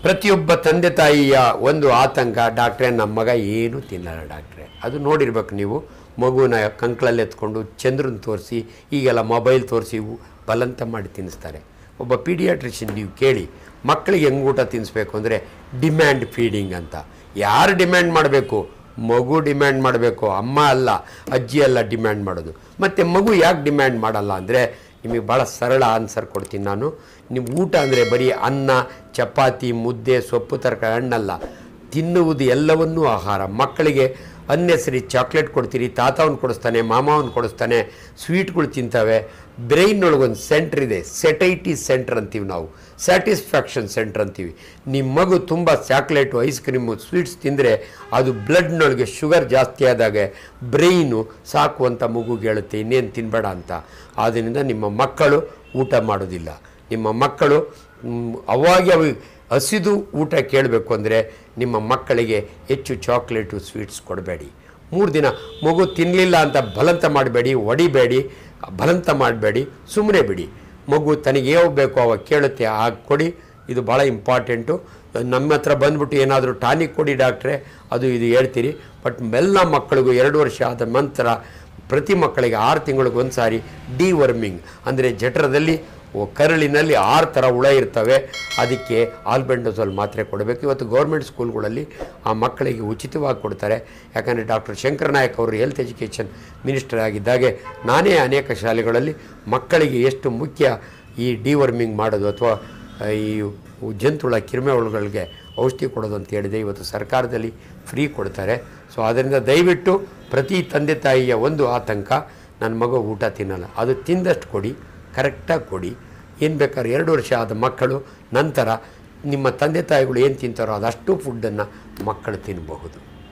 ಪ್ರತಿಯೊಬ್ಬ ತಂದೆ ತಾಯಿಯ ಒಂದು ಆತಂಕ ಡಾಕ್ಟ್ರೇ ನಮ್ಮ ಮಗ ಏನು ತಿನ್ನಲ್ಲ ಡಾಕ್ಟ್ರೇ ಅದು ನೋಡಿರ್ಬೇಕು ನೀವು ಮಗುನ ಕಂಕ್ಳಲ್ಲಿ ಎತ್ಕೊಂಡು ಚಂದ್ರನ ತೋರಿಸಿ ಈಗೆಲ್ಲ ಮೊಬೈಲ್ ತೋರಿಸಿ ಬಲಂತ ಮಾಡಿ ತಿನ್ನಿಸ್ತಾರೆ ಒಬ್ಬ ಪೀಡಿಯಾಟ್ರಿಷಿಯನ್ ನೀವು ಕೇಳಿ ಮಕ್ಕಳಿಗೆ ಹೆಂಗೆ ಊಟ ತಿನ್ನಿಸ್ಬೇಕು ಅಂದರೆ ಡಿಮ್ಯಾಂಡ್ ಫೀಡಿಂಗ್ ಅಂತ ಯಾರು ಡಿಮ್ಯಾಂಡ್ ಮಾಡಬೇಕು ಮಗು ಡಿಮ್ಯಾಂಡ್ ಮಾಡಬೇಕು ಅಮ್ಮ ಅಲ್ಲ ಅಜ್ಜಿ ಅಲ್ಲ ಡಿಮ್ಯಾಂಡ್ ಮಾಡೋದು ಮತ್ತು ಮಗು ಯಾಕೆ ಡಿಮ್ಯಾಂಡ್ ಮಾಡಲ್ಲ ಅಂದರೆ ನಿಮಗೆ ಭಾಳ ಸರಳ ಆನ್ಸರ್ ಕೊಡ್ತೀನಿ ನಾನು ನಿಮ್ಮ ಊಟ ಅಂದರೆ ಬರೀ ಅನ್ನ ಚಪಾತಿ ಮುದ್ದೆ ಸೊಪ್ಪು ತರಕಾರಿ ಹಣ್ಣಲ್ಲ ತಿನ್ನುವುದು ಎಲ್ಲವನ್ನೂ ಆಹಾರ ಮಕ್ಕಳಿಗೆ ಅನ್ನೆಸರಿ ಚಾಕ್ಲೇಟ್ ಕೊಡ್ತೀರಿ ತಾತವನ್ ಕೊಡಿಸ್ತಾನೆ ಮಾಮವನ್ ಕೊಡಿಸ್ತಾನೆ ಸ್ವೀಟ್ಗಳು ತಿಂತವೆ ಬ್ರೈನ್ನೊಳಗೊಂದು ಸೆಂಟ್ರ್ ಇದೆ ಸೆಟೈಟಿ ಸೆಂಟ್ರ್ ಅಂತೀವಿ ನಾವು ಸ್ಯಾಟಿಸ್ಫ್ಯಾಕ್ಷನ್ ಸೆಂಟ್ರ್ ಅಂತೀವಿ ನಿಮ್ಮ ಮಗು ತುಂಬ ಚಾಕ್ಲೇಟು ಐಸ್ ಕ್ರೀಮು ಸ್ವೀಟ್ಸ್ ತಿಂದರೆ ಅದು ಬ್ಲಡ್ನೊಳಗೆ ಶುಗರ್ ಜಾಸ್ತಿ ಆದಾಗ ಬ್ರೈನು ಸಾಕು ಅಂತ ಮಗುಗೆ ಹೇಳುತ್ತೆ ಇನ್ನೇನು ತಿನ್ನಬೇಡ ಅಂತ ಆದ್ದರಿಂದ ನಿಮ್ಮ ಮಕ್ಕಳು ಊಟ ಮಾಡೋದಿಲ್ಲ ನಿಮ್ಮ ಮಕ್ಕಳು ಮ್, ಅವಾಗ ಅವು ಹಸಿದು ಊಟ ಕೇಳಬೇಕು ಅಂದರೆ ನಿಮ್ಮ ಮಕ್ಕಳಿಗೆ ಹೆಚ್ಚು ಚಾಕ್ಲೇಟು ಸ್ವೀಟ್ಸ್ ಕೊಡಬೇಡಿ ಮೂರು ದಿನ ಮಗು ತಿನ್ನಲಿಲ್ಲ ಅಂತ ಬಲಂತ ಮಾಡಬೇಡಿ ಹೊಡಿಬೇಡಿ ಬಲಂತ ಮಾಡಬೇಡಿ ಸುಮ್ಮನೆ ಬಿಡಿ ಮಗು ತನಗೆ ಯಾವ ಬೇಕೋ ಅವಾಗ ಕೇಳುತ್ತೆ ಆಗ ಕೊಡಿ ಇದು ಭಾಳ ಇಂಪಾರ್ಟೆಂಟು ನಮ್ಮ ಹತ್ರ ಬಂದ್ಬಿಟ್ಟು ಏನಾದರೂ ಟಾನಿಕ್ ಕೊಡಿ ಡಾಕ್ಟ್ರೆ ಅದು ಇದು ಹೇಳ್ತೀರಿ ಬಟ್ ಎಲ್ಲ ಮಕ್ಕಳಿಗೂ ಎರಡು ವರ್ಷ ಆದ ನಂತರ ಪ್ರತಿ ಮಕ್ಕಳಿಗೆ ಆರು ತಿಂಗಳಿಗೆ ಒಂದು ಸಾರಿ ಡಿವರ್ಮಿಂಗ್ ಅಂದರೆ ಜಠರದಲ್ಲಿ ಓ ಕರಳಿನಲ್ಲಿ ಆರು ಥರ ಹುಳ ಇರ್ತವೆ ಅದಕ್ಕೆ ಆಲ್ಬೆಂಡೋಸೋಲ್ ಮಾತ್ರೆ ಕೊಡಬೇಕು ಇವತ್ತು ಗೌರ್ಮೆಂಟ್ ಸ್ಕೂಲ್ಗಳಲ್ಲಿ ಆ ಮಕ್ಕಳಿಗೆ ಉಚಿತವಾಗಿ ಕೊಡ್ತಾರೆ ಯಾಕಂದರೆ ಡಾಕ್ಟರ್ ಶಂಕರ್ ನಾಯಕ್ ಅವರು ಹೆಲ್ತ್ ಎಜುಕೇಷನ್ ಮಿನಿಸ್ಟರ್ ಆಗಿದ್ದಾಗೆ ನಾನೇ ಅನೇಕ ಶಾಲೆಗಳಲ್ಲಿ ಮಕ್ಕಳಿಗೆ ಎಷ್ಟು ಮುಖ್ಯ ಈ ಡಿವರ್ಮಿಂಗ್ ಮಾಡೋದು ಅಥವಾ ಈ ಜಂತುಳ ಕಿರಿಮೆ ಹುಳುಗಳಿಗೆ ಔಷಧಿ ಕೊಡೋದು ಅಂತ ಹೇಳಿದೆ ಇವತ್ತು ಸರ್ಕಾರದಲ್ಲಿ ಫ್ರೀ ಕೊಡ್ತಾರೆ ಸೊ ಅದರಿಂದ ದಯವಿಟ್ಟು ಪ್ರತಿ ತಂದೆ ತಾಯಿಯ ಒಂದು ಆತಂಕ ನನ್ನ ಮಗು ಊಟ ತಿನ್ನಲ್ಲ ಅದು ತಿಂದಷ್ಟು ಕೊಡಿ ಕರೆಕ್ಟಾಗಿ ಕೊಡಿ ಏನು ಬೇಕಾದ್ರೆ ಎರಡು ವರ್ಷ ಆದ ಮಕ್ಕಳು ನಂತರ ನಿಮ್ಮ ತಂದೆ ತಾಯಿಗಳು ಏನು ತಿಂತಾರೋ ಅದಷ್ಟು ಫುಡ್ಡನ್ನು ಮಕ್ಕಳು ತಿನ್ನಬಹುದು